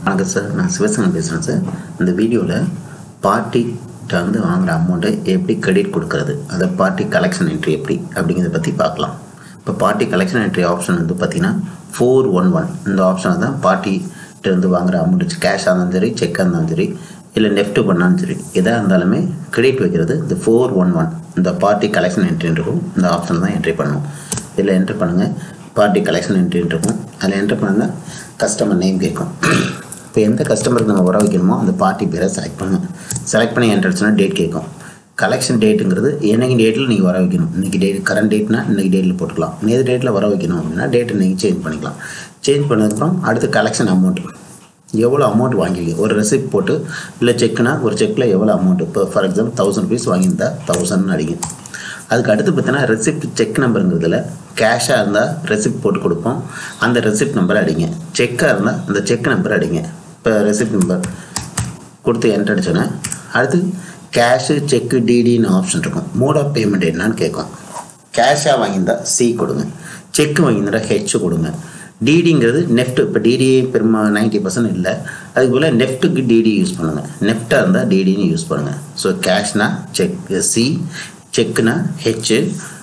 வணக்கம் சார் நான் சிவசங்கன் பேசுகிறேன் சார் இந்த வீடியோவில் பார்ட்டிகிட்ட வந்து வாங்குகிற அமௌண்ட்டை எப்படி கிரெடிட் கொடுக்கறது அதை பார்ட்டி கலெக்ஷன் என்ட்ரி எப்படி அப்படிங்கிறத பற்றி பார்க்கலாம் இப்போ பார்ட்டி கலெக்ஷன் என்ட்ரி ஆப்ஷன் வந்து பார்த்தீங்கன்னா ஃபோர் ஒன் ஒன் இந்த ஆப்ஷனை தான் பார்ட்டிகிட்ட இருந்து வாங்குகிற அமௌண்ட் கேஷாக இருந்தாலும் சரி செக்காக இருந்தாலும் சரி இல்லை நெஃப்ட் பண்ணாலும் சரி எதாக இருந்தாலுமே கிரெடிட் வைக்கிறது இந்த ஃபோர் ஒன் ஒன் இந்த பார்ட்டி கலெக்ஷன் என்ட்ரி இருக்கும் இந்த ஆப்ஷன் தான் என்ட்ரி பண்ணணும் இதில் என்ட்ரி பண்ணுங்கள் பார்ட்டி கலெக்ஷன் என்ட்ரி இருக்கும் அதில் என்ட்ரி பண்ணால் கஸ்டமர் நேம் கேட்கும் இப்போ எந்த கஸ்டமருக்கு நம்ம வர வைக்கணுமோ அந்த பார்ட்டி பேரை செலக்ட் பண்ணுங்கள் செலக்ட் பண்ணி என்ட்ரன்ஸ்னா டேட் கேட்கும் கலெக்ஷன் டேட்டுங்கிறது என்னைக்கு டேட்டில் நீங்கள் வர வைக்கணும் இன்றைக்கி டேட் கரண்ட் டேட்னா இன்றைக்கி டேட்டில் போட்டுக்கலாம் நேற்று டேட்டில் வர வைக்கணும் அப்படின்னா டேட்டை நீங்கள் சேஞ்ச் பண்ணிக்கலாம் சேஞ்ச் பண்ணதுக்கப்புறம் அடுத்து கலெக்ஷன் அமௌண்ட் எவ்வளோ அமௌண்ட் வாங்கிருக்கீங்க ஒரு ரெசிப்ட் போட்டு இல்லை செக்குனா ஒரு செக்கில் எவ்வளோ அமௌண்ட் இப்போ ஃபார் எக்ஸாம்பிள் தௌசண்ட் ருபீஸ் வாங்கியிருந்தா தௌசண்ட் அடிங்க அதுக்கு அடுத்து பார்த்தீங்கன்னா ரெசிப்ட் செக் நம்பருங்கிறதுல கேஷாக இருந்தால் ரெசிப்ட் போட்டு கொடுப்போம் அந்த ரெசிப்ட் நம்பர் அடிங்க செக்காக இருந்தால் அந்த செக் நம்பர் அடிங்க இப்போ ரெசிப்ட் நம்பர் கொடுத்து என்ட்ரு அடிச்சோன்னே அடுத்து கேஷு செக்கு டிடின்னு ஆப்ஷன் இருக்கும் மோட் ஆஃப் பேமெண்ட் என்னன்னு கேட்கும் கேஷாக வாங்கியிருந்தா சி கொடுங்க செக்கு வாங்கியிருந்தா ஹெச் கொடுங்க டிடிங்கிறது நெஃப்ட் இப்போ டிடி பெருமா நைன்ட்டி பர்சன்ட் இல்லை அதுக்கு போல் நெஃப்ட்டுக்கு டிடி யூஸ் பண்ணுங்கள் நெஃப்டாக இருந்தால் டிடின்னு யூஸ் பண்ணுங்கள் ஸோ கேஷ்னா செக் சி செக்குனா ஹெச்சு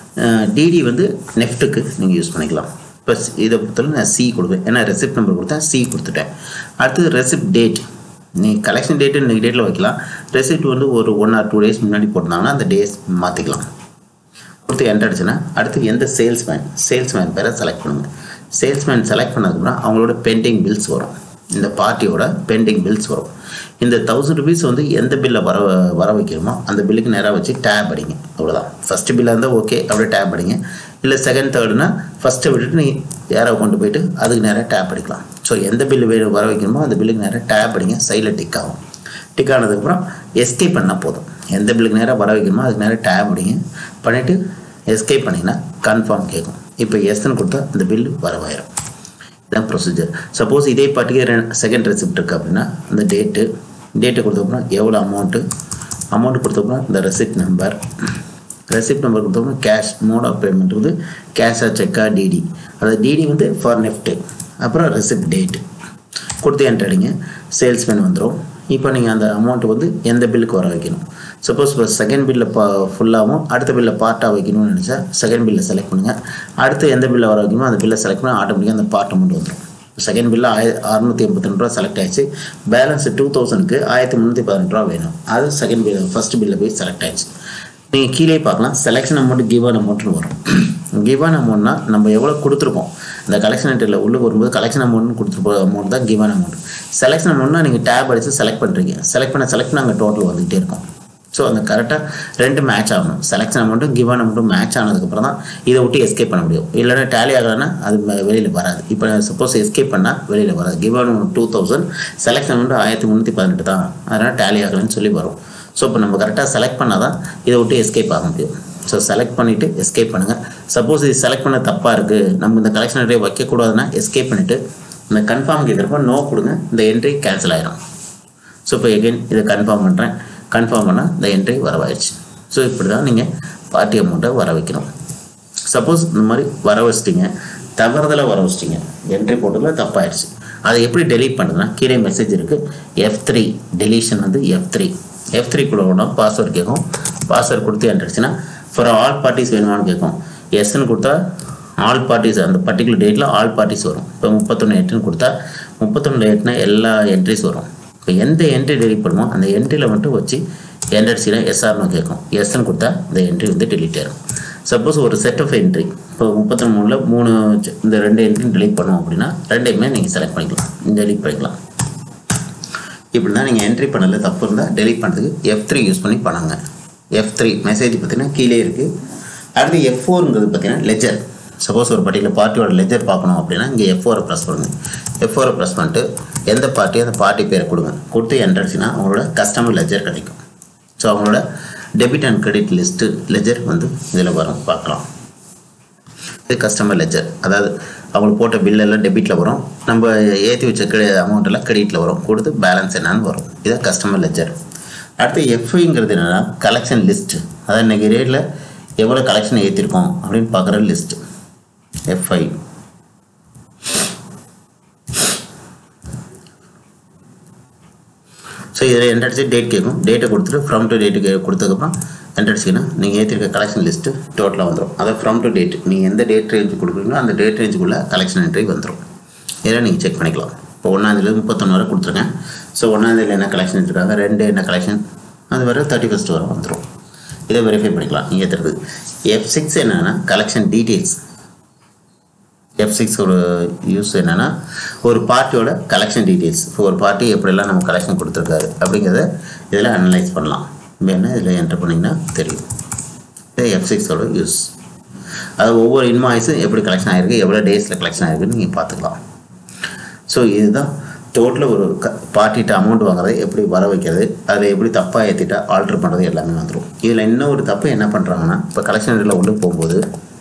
டிடி வந்து நெஃப்ட்டுக்கு நீங்கள் யூஸ் பண்ணிக்கலாம் இப்போ இதை பொறுத்தவரை நான் சி கொடுப்பேன் ஏன்னா ரெசிப்ட் நம்பர் கொடுத்தா சி கொடுத்துட்டேன் அடுத்தது ரெசிப்ட் டேட் நீ கலெக்ஷன் டேட்டு இன்றைக்கி டேட்டில் வைக்கலாம் ரெசிப்ட் வந்து ஒரு ஒன் ஆர் டூ டேஸ் முன்னாடி போட்டிருந்தாங்கன்னா அந்த டேஸ் மாற்றிக்கலாம் கொடுத்து என்டர் அடிச்சுன்னா அடுத்து எந்த சேல்ஸ்மேன் சேல்ஸ்மேன் பேரை செலக்ட் பண்ணுங்கள் சேல்ஸ்மேன் செலக்ட் பண்ணதுக்கப்புறம் அவங்களோட பெண்டிங் பில்ஸ் வரும் இந்த பார்ட்டியோட பெண்டிங் பில்ஸ் வரும் இந்த தௌசண்ட் ருபீஸ் வந்து எந்த பில்லை வர வர வைக்கணுமோ அந்த பில்லுக்கு நேராக வச்சு டேப் அடிங்க அவ்வளோதான் ஃபஸ்ட்டு பில்லாக இருந்தால் ஓகே அப்படியே டேப் அடிங்க இல்லை செகண்ட் தேர்டுனா ஃபஸ்ட்டை விட்டுட்டு நீ யாரை கொண்டு போயிட்டு அதுக்கு நேராக டேப் அடிக்கலாம் ஸோ எந்த பில்லு வே வர வைக்கணுமோ அந்த பில்லுக்கு நேராக டேப் அடிங்க சைடில் டிக் ஆகும் டிக் ஆனதுக்கப்புறம் எஸ்கேப் பண்ணால் போதும் எந்த பில்லுக்கு நேராக வர வைக்கணுமோ அதுக்கு நேராக டேப் அடிங்க பண்ணிவிட்டு எஸ்கேப் பண்ணிங்கன்னா கன்ஃபார்ம் கேட்கும் இப்போ எஸ்ன்னு கொடுத்தா அந்த பில்லு வரவாயிரும் இதுதான் ப்ரொசீஜர் சப்போஸ் இதே பார்ட்டிக்கு செகண்ட் ரெசிப்ட் இருக்குது அப்படின்னா அந்த டேட்டு டேட்டு கொடுத்தப்பறம் எவ்வளோ அமௌண்ட்டு அமௌண்ட் கொடுத்தப்பறம் இந்த ரெசிப்ட் நம்பர் ரெசிப்ட் நம்பர் கொடுத்தப்பறம் கேஷ் மோட் ஆஃப் பேமெண்ட் வந்து கேஷாக செக்கா டிடி அதாவது டிடி வந்து ஃபார் நெஃப்ட்டு அப்புறம் ரெசிப்ட் டேட்டு கொடுத்து என்ட்ரு அடிங்க சேல்ஸ்மேன் வந்துடும் இப்போ நீங்கள் அந்த அமௌண்ட்டு வந்து எந்த பில்லுக்கு வர வைக்கணும் சப்போஸ் இப்போ செகண்ட் பில்லில் பா ஃபுல்லாகவும் அடுத்த பில்லில் பார்ட்டாக வைக்கணும்னு நினச்சா செகண்ட் பில்லை செலக்ட் பண்ணுங்கள் அடுத்து எந்த பில்லை வர வைக்கணுமோ அந்த பில்லை செலக்ட் பண்ணால் ஆட்டோமேட்டிக்காக அந்த பார்ட் அமௌண்ட் வந்துடும் செகண்ட் பில்லில் ஆய அறுநூற்றி எண்பத்தி ரெண்டு ரூபா செலக்ட் ஆயிடுச்சு பேலன்ஸ் டூ தௌசண்ட்க்கு ஆயிரத்தி முந்நூற்றி பதினெட்டு ரூபா வேணும் அது செகண்ட் பில் ஃபஸ்ட் பில்லில் போய் செலக்ட் ஆயிடுச்சு நீங்கள் கீழே பார்க்கலாம் செலெக்ஷன் அமௌண்ட் கிவன் அமௌண்ட்னு வரும் கிவன் அமௌண்ட்னா நம்ம எவ்வளோ கொடுத்துருக்கோம் இந்த கலெக்ஷன் என்ட்ரியில் உள்ளே வரும்போது கலெக்ஷன் அமௌண்ட் கொடுத்துருப்போம் அமௌண்ட் தான் கிவன் அமௌண்ட் செலெக்ஷன் அமௌண்ட்னா நீங்கள் டேப் அடித்து செலக்ட் பண்ணுறீங்க செலக்ட் பண்ண செலக்ட் பண்ண அங்கே டோட்டல் வந்துகிட்டே இருக்கும் ஸோ அந்த கரெக்டாக ரெண்டு மேட்ச் ஆகணும் செலெக்ஷன் அமௌண்ட்டும் கிவன் அமௌண்ட்டும் மேட்ச் ஆனதுக்கப்புறம் தான் இதை விட்டு எஸ்கேப் பண்ண முடியும் இல்லைன்னா டேலி ஆகலைன்னா அது வெளியில் வராது இப்போ சப்போஸ் எஸ்கேப் பண்ணால் வெளியில் வராது given two thousand selection amount ஆயிரத்தி முந்நூற்றி பதினெட்டு தான் அதனால் டேலி ஆகலைன்னு சொல்லி வரும் ஸோ இப்போ நம்ம கரெக்டாக செலக்ட் பண்ணால் தான் இதை விட்டு எஸ்கேப் ஆக முடியும் ஸோ செலக்ட் பண்ணிவிட்டு எஸ்கேப் பண்ணுங்கள் சப்போஸ் இது செலக்ட் பண்ண தப்பாக இருக்குது நம்ம இந்த கலெக்ஷன் என்ட்ரி வைக்கக்கூடாதுன்னா எஸ்கேப் பண்ணிவிட்டு இந்த கன்ஃபார்ம் கேட்குறப்ப நோ கொடுங்க இந்த என்ட்ரி கேன்சல் ஆயிரும் ஸோ இப்போ எகைன் இதை கன்ஃபார்ம் பண்ணுறேன் கன்ஃபார்ம் பண்ணால் இந்த என்ட்ரி வரவாயிடுச்சு ஸோ இப்படி தான் நீங்கள் பார்ட்டி அமௌண்ட்டை வர வைக்கணும் சப்போஸ் இந்த மாதிரி வர வச்சிட்டிங்க தவறுதலாக வர வச்சிட்டிங்க என்ட்ரி போட்டதில் தப்பாயிடுச்சு அதை எப்படி டெலீட் பண்ணுறதுனா கீழே மெசேஜ் இருக்குது எஃப் த்ரீ டெலீஷன் வந்து எஃப் த்ரீ எஃப் த்ரீ கூட பாஸ்வேர்டு கேட்கும் பாஸ்வேர்டு கொடுத்து என்ட்ரிச்சுன்னா ஃபார் ஆல் பார்ட்டிஸ் வேணுமான்னு கேட்கும் எஸ்ன்னு கொடுத்தா ஆல் பார்ட்டிஸ் அந்த பர்டிகுலர் டேட்டில் ஆல் பார்ட்டிஸ் வரும் இப்போ முப்பத்தொன்று எட்டுன்னு கொடுத்தா முப்பத்தொன்று எட்டுனா எல்லா என்ட்ரிஸ் வரும் இப்போ எந்த என்ட்ரி டெலிட் பண்ணுமோ அந்த என்ட்ரியில் மட்டும் வச்சு என்ட்ரினா எஸ்ஆர்னு கேட்கும் எஸ்ன்னு கொடுத்தா இந்த என்ட்ரி வந்து டெலிட் ஆயிரும் சப்போஸ் ஒரு செட் ஆஃப் என்ட்ரி இப்போ முப்பத்தொன்று மூணில் மூணு இந்த ரெண்டு என்ட்ரி டெலிட் பண்ணோம் அப்படின்னா ரெண்டையுமே நீங்கள் செலக்ட் பண்ணிக்கலாம் டெலிட் பண்ணிக்கலாம் இப்படி தான் நீங்கள் என்ட்ரி பண்ணல தப்பு இருந்தால் டெலிட் பண்ணுறதுக்கு எஃப் த்ரீ யூஸ் பண்ணி பண்ணுங்க எஃப் த்ரீ மெசேஜ் பார்த்தீங்கன்னா கீழே இருக்குது அடுத்து எஃப் ஃபோருங்கிறது பார்த்தீங்கன்னா லெஜர் சப்போஸ் ஒரு பர்டிகுலர் பார்ட்டியோட லெஜர் பார்க்கணும் அப்படின்னா இங்கே எஃப் ஃபோரை ப்ரெஸ் பண்ணுங்கள் எஃப் ஃபோரை ப்ரெஸ் பண்ணிட்டு எந்த பார்ட்டி அந்த பார்ட்டி பேரை கொடுங்க கொடுத்து என்ட்ரன்ஸ்னா அவங்களோட கஸ்டமர் லெஜர் கிடைக்கும் ஸோ அவங்களோட debit and credit list ledger வந்து இதில் வரும் பார்க்கலாம் இது கஸ்டமர் லெஜர் அதாவது அவங்களுக்கு போட்ட பில்லெல்லாம் டெபிட்டில் வரும் நம்ம ஏற்றி வச்ச கிரெ அமௌண்ட் எல்லாம் கிரெடிட்டில் வரும் கொடுத்து பேலன்ஸ் என்னன்னு வரும் இதான் கஸ்டமர் லெஜர் அடுத்து எஃப்ஐங்கிறது என்னென்னா கலெக்ஷன் லிஸ்ட்டு அதாவது இன்றைக்கி ரேட்டில் எவ்வளோ கலெக்ஷன் ஏற்றிருக்கோம் அப்படின்னு பார்க்குற லிஸ்ட்டு எஃப்ஐ இதில் என்ட்ரடிச்சு டேட் கேட்கும் டேட்டை கொடுத்துட்டு ஃப்ரம் டு டேட்டு கொடுத்ததுக்கப்புறம் என்ட்ரடிச்சிங்கன்னா நீங்கள் ஏற்றிருக்க கலெக்ஷன் லிஸ்ட்டு டோட்டலாக வந்துடும் அதை ஃப்ரம் டு டேட் நீங்கள் எந்த டேட் ரேஞ்சு கொடுக்குறீங்களோ அந்த டேட் ரேஞ்சுக்குள்ளே கலெக்ஷன் என்ட்ரி வந்துடும் இதெல்லாம் நீங்கள் செக் பண்ணிக்கலாம் இப்போ ஒன்றாந்தேதியில் முப்பத்தொன்று வரை கொடுத்துருங்க ஸோ ஒன்றாந்தேதியில் என்ன கலெக்ஷன் எடுத்துருக்காங்க ரெண்டு என்ன கலெக்ஷன் அது வரை தேர்ட்டி ஃபஸ்ட் வரை வந்துடும் இதை வெரிஃபை பண்ணிக்கலாம் நீங்கள் ஏற்றுறது எஃப் சிக்ஸ் என்னென்னா கலெக்ஷன் டீட்டெயில்ஸ் எஃப் சிக்ஸ் ஒரு யூஸ் என்னென்னா ஒரு பார்ட்டியோட கலெக்ஷன் டீட்டெயில்ஸ் இப்போ ஒரு பார்ட்டி எப்படிலாம் நம்ம கலெக்ஷன் கொடுத்துருக்காரு அப்படிங்கிறத இதில் அனலைஸ் பண்ணலாம் வேணா இதில் என்டர் பண்ணிங்கன்னா தெரியும் இது எஃப் சிக்ஸோட யூஸ் அது ஒவ்வொரு இன்வாய்ஸும் எப்படி கலெக்ஷன் ஆகிருக்கு எவ்வளோ டேஸில் கலெக்ஷன் ஆகிருக்குன்னு நீங்கள் பார்த்துக்கலாம் ஸோ இதுதான் டோட்டலாக ஒரு க பார்ட்டிகிட்ட அமௌண்ட் வாங்குறது எப்படி வர வைக்கிறது அதில் எப்படி தப்பாக ஏற்றிட்டா ஆல்ட்ரு பண்ணுறது எல்லாமே வந்துடும் இதில் இன்னும் ஒரு தப்பு என்ன பண்ணுறாங்கன்னா இப்போ கலெக்ஷன் இதில் உள்ள போகும்போது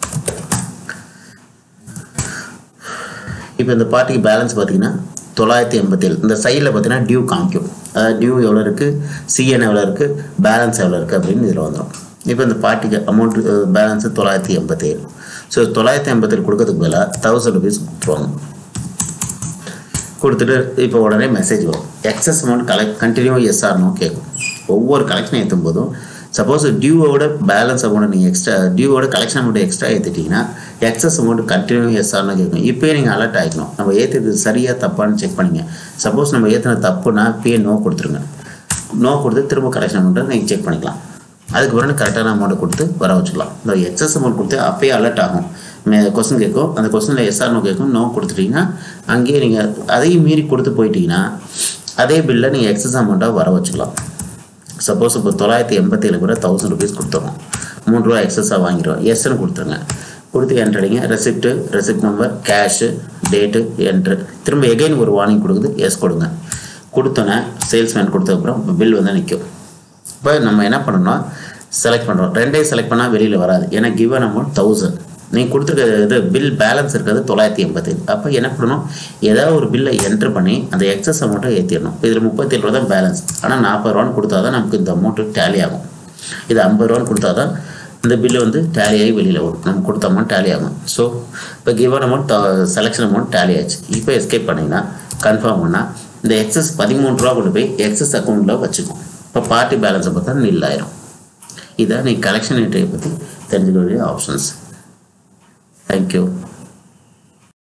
இப்போ இந்த பார்ட்டிக்கு பேலன்ஸ் பார்த்தீங்கன்னா தொள்ளாயிரத்தி எண்பத்தேழு இந்த சைடில் பார்த்தீங்கன்னா டியூ காமிக்கும் அதாவது டியூ எவ்வளோ இருக்குது சிஎன் எவ்வளோ இருக்குது பேலன்ஸ் எவ்வளோ இருக்குது அப்படின்னு இதில் வந்துடும் இப்போ இந்த பார்ட்டிக்கு அமௌண்ட் பேலன்ஸு தொள்ளாயிரத்தி எண்பத்தேழு ஸோ தொள்ளாயிரத்தி எண்பத்தேழு கொடுக்கறதுக்கு பதிலாக தௌசண்ட் ருபீஸ் கொடுத்துருவாங்க கொடுத்துட்டு இப்போ உடனே மெசேஜ் வரும் excess amount collect continue yes or no கேட்கும் ஒவ்வொரு கலெக்ஷன் ஏற்றும் போதும் சப்போஸ் டியூவோட பேலன்ஸ் அமௌண்ட் நீங்கள் எக்ஸ்ட்ரா டியூவோட கலெக்ஷன் அமௌண்ட் எக்ஸ்ட்ரா ஏற்றிட்டிங்கன்னா எக்ஸஸ் அமௌண்ட் கண்டினியூ எஸ்ஆர்னு கேட்கும் இப்போயே நீங்கள் அலர்ட் ஆகிக்கணும் நம்ம ஏற்றுறது சரியாக தப்பான்னு செக் பண்ணிங்க சப்போஸ் நம்ம ஏற்றின தப்புனா இப்பயே நோ கொடுத்துருங்க நோ கொடுத்து திரும்ப கலெக்ஷன் அமௌண்ட்டை நீங்கள் செக் பண்ணிக்கலாம் அதுக்கு பிறகு கரெக்டான அமௌண்ட்டை கொடுத்து வர வச்சுக்கலாம் இந்த எக்ஸஸ் அமௌண்ட் கொடுத்து அப்பயே அலர்ட் ஆகும் கொஸ்டின் கேட்கும் அந்த கொஸ்டினில் எஸ்ஆர் நோ கேட்கும் நோ கொடுத்துட்டீங்கன்னா அங்கேயே நீங்கள் அதையும் மீறி கொடுத்து போயிட்டீங்கன்னா அதே பில்லை நீங்கள் எக்ஸஸ் அமௌண்ட்டாக வர வச்சுக்கலாம் சப்போஸ் இப்போ தொள்ளாயிரத்தி எண்பத்தேழு கூட தௌசண்ட் ருபீஸ் கொடுத்துருவோம் மூணு ரூபா எக்ஸஸாக வாங்கிடுவோம் எஸ்ன்னு கொடுத்துருங்க கொடுத்து என்ட்ரடிங்க receipt receipt number cash date enter திரும்ப எகைன் ஒரு வார்னிங் கொடுக்குது எஸ் கொடுங்க கொடுத்தோன்னே சேல்ஸ்மேன் கொடுத்ததுக்கப்புறம் பில் வந்து நிற்கும் இப்போ நம்ம என்ன பண்ணணும்னா செலக்ட் பண்ணுறோம் ரெண்டே செலக்ட் பண்ணால் வெளியில் வராது ஏன்னா கிவன் அமௌண்ட் தௌசண்ட் நீங்கள் கொடுத்துருக்க இது பில் பேலன்ஸ் இருக்கிறது தொள்ளாயிரத்தி எண்பத்தேழு அப்போ என்ன பண்ணணும் ஏதாவது ஒரு பில்லை என்ட்ரு பண்ணி அந்த எக்ஸஸ் அமௌண்ட்டை ஏற்றிடணும் இதில் முப்பத்தேழு ரூபா தான் பேலன்ஸ் ஆனால் நாற்பது ரூபான்னு கொடுத்தா தான் நமக்கு இந்த அமௌண்ட்டு டேலி ஆகும் இது ஐம்பது ரூபான்னு கொடுத்தா தான் இந்த பில்லு வந்து டேலி ஆகி வெளியில் வரும் நம்ம கொடுத்த அமௌண்ட் டேலி ஆகும் ஸோ இப்போ given amount selection amount tally ஆச்சு இப்போ எஸ்கேப் பண்ணிங்கன்னா கன்ஃபார்ம் பண்ணால் இந்த எக்ஸஸ் பதிமூணு ரூபா கொண்டு போய் எக்ஸஸ் அக்கௌண்ட்டில் வச்சுக்கும் இப்போ பார்ட்டி பேலன்ஸை பார்த்தா நில் ஆயிரும் இதான் நீ கலெக்ஷன் என்ட்ரியை பற்றி தெரிஞ்சுக்க வேண்டிய ஆப்ஷன்ஸ் தேங்க்யூ